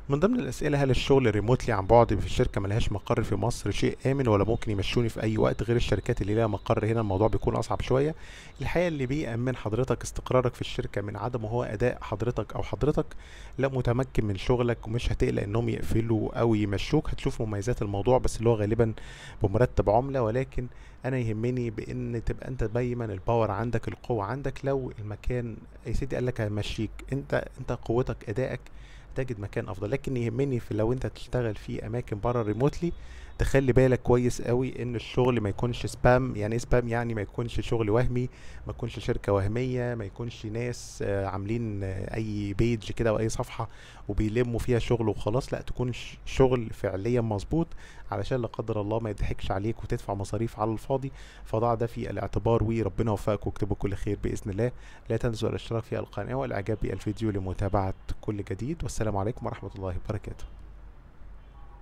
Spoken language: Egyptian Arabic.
من ضمن الأسئلة هل الشغل ريموتلي عن بعد في الشركة ملهاش مقر في مصر شيء آمن ولا ممكن يمشوني في أي وقت غير الشركات اللي لها مقر هنا الموضوع بيكون أصعب شوية الحقيقة اللي بيأمن حضرتك استقرارك في الشركة من عدم هو أداء حضرتك أو حضرتك لا متمكن من شغلك ومش هتقلق إنهم يقفلوا أو يمشوك هتشوف مميزات الموضوع بس اللي هو غالبا بمرتب عملة ولكن أنا يهمني بإن تبقى أنت دايما الباور عندك القوة عندك لو المكان يا سيدي قال لك همشيك أنت أنت قوتك أدائك تجد مكان افضل لكن يهمني في لو انت تشتغل في اماكن بره ريموتلي تخلي بالك كويس قوي ان الشغل ما يكونش سبام يعني ايه سبام يعني ما يكونش شغل وهمي ما يكونش شركة وهمية ما يكونش ناس آه، عاملين آه، اي بيج كده او اي صفحة وبيلموا فيها شغل وخلاص لا تكون ش- شغل فعليا مظبوط علشان لا قدر الله ما يضحكش عليك وتدفع مصاريف على الفاضي فضع ده في الاعتبار وربنا يوفقك واكتبوا كل خير باذن الله لا تنسوا الاشتراك في القناة والاعجاب بالفيديو لمتابعة كل جديد والسلام عليكم ورحمة الله وبركاته